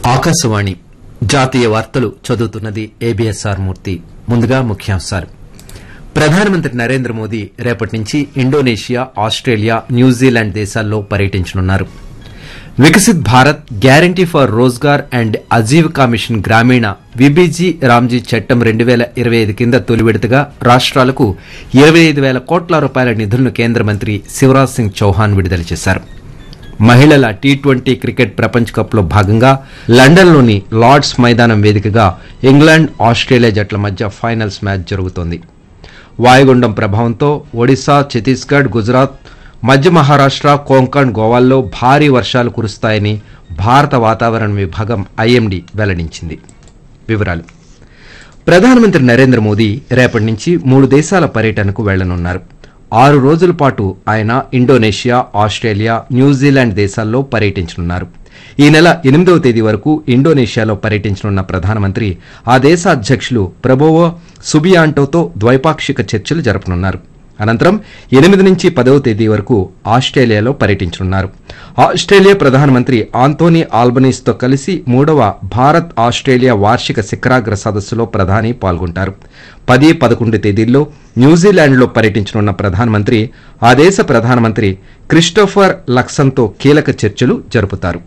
ఆకాశవాణి జాతీయ వార్తలు చదువుతున్నది ఏబిఎస్ఆర్ మూర్తి ముందుగా ముఖ్యాంశాలు ప్రధానమంత్రి నరేంద్ర మోదీ రేపటి నుంచి ఇండోనేషియా ఆస్ట్రేలియా న్యూజిలాండ్ దేశాల్లో పర్యటించనున్నారు Viksit Bharat guarantee for Rozgar and Ajeevika mission గ్రామీణ విబీజీ రామ్జీ చట్టం రెండు వేల ఇరవై ఐదు కింద తొలి విడతగా రాష్ట్రాలకు ఇరవై ఐదు వేల కోట్ల రూపాయల నిధులను కేంద్ర మంత్రి శివరాజ్ సింగ్ చౌహాన్ విడుదల చేశారు మహిళల టీ ట్వంటీ క్రికెట్ ప్రపంచ కప్లో భాగంగా లండన్లోని లార్డ్స్ మైదానం వేదికగా ఇంగ్లాండ్ ఆస్ట్రేలియా జట్ల మధ్య ఫైనల్స్ మ్యాచ్ జరుగుతోంది వాయుగుండం ప్రభావంతో ఒడిశా ఛత్తీస్గఢ్ గుజరాత్ మధ్య మహారాష్ట్ర కోంకణ్ గోవాల్లో భారీ వర్షాలు కురుస్తాయని భారత వాతావరణ విభాగం ఐఎండీ వెల్లడించింది వివరాలు ప్రధానమంత్రి నరేంద్ర మోదీ రేపటి నుంచి మూడు దేశాల పర్యటనకు వెళ్లనున్నారు ఆరు రోజుల పాటు ఆయన ఇండోనేషియా ఆస్ట్రేలియా న్యూజిలాండ్ దేశాల్లో పర్యటించనున్నారు ఈ నెల ఎనిమిదవ తేదీ వరకు ఇండోనేషియాలో పర్యటించనున్న ప్రధానమంత్రి ఆ దేశ అధ్యక్షులు ప్రభోవో సుబియాంటోతో ద్వైపాక్షిక చర్చలు జరపనున్నారు అనంతరం ఎనిమిది నుంచి పదవ తేదీ వరకు ఆస్ట్రేలియాలో పర్యటించనున్నారు ఆస్ట్రేలియా ప్రధానమంత్రి ఆంటోనీ ఆల్బనీస్తో కలిసి మూడవ భారత్ ఆస్ట్రేలియా వార్షిక శిఖరాగ్ర సదస్సులో ప్రధాని పాల్గొంటారు పది పదకొండు తేదీల్లో న్యూజిలాండ్లో పర్యటించనున్న ప్రధానమంత్రి ఆ దేశ ప్రధానమంత్రి క్రిస్టోఫర్ లక్సన్తో కీలక చర్చలు జరుపుతారు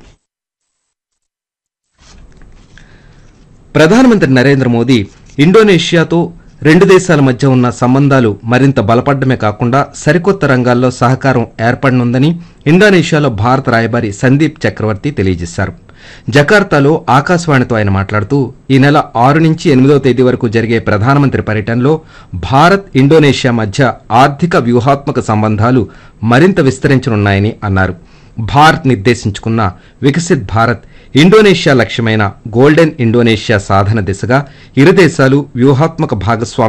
ప్రధానమంత్రి నరేంద్ర మోదీ ఇండోనేషియాతో రెండు దేశాల మధ్య ఉన్న సంబంధాలు మరింత బలపడమే కాకుండా సరికొత్త రంగాల్లో సహకారం ఏర్పడనుందని ఇండోనేషియాలో భారత రాయబారి సందీప్ చక్రవర్తి తెలియజేశారు జకార్తాలో ఆకాశవాణితో ఆయన మాట్లాడుతూ ఈ నెల ఆరు నుంచి ఎనిమిదవ తేదీ వరకు జరిగే ప్రధానమంత్రి పర్యటనలో భారత్ ఇండోనేషియా మధ్య ఆర్థిక వ్యూహాత్మక సంబంధాలు మరింత విస్తరించనున్నాయని అన్నారు భారత్ నిర్దేశించుకున్న వికసిత్ భారత్ ఇండోనేషియా లక్ష్యమైన గోల్డెన్ ఇండోనేషియా సాధన దిశగా ఇరు దేశాలు వ్యూహాత్మక భాగస్వామ్యం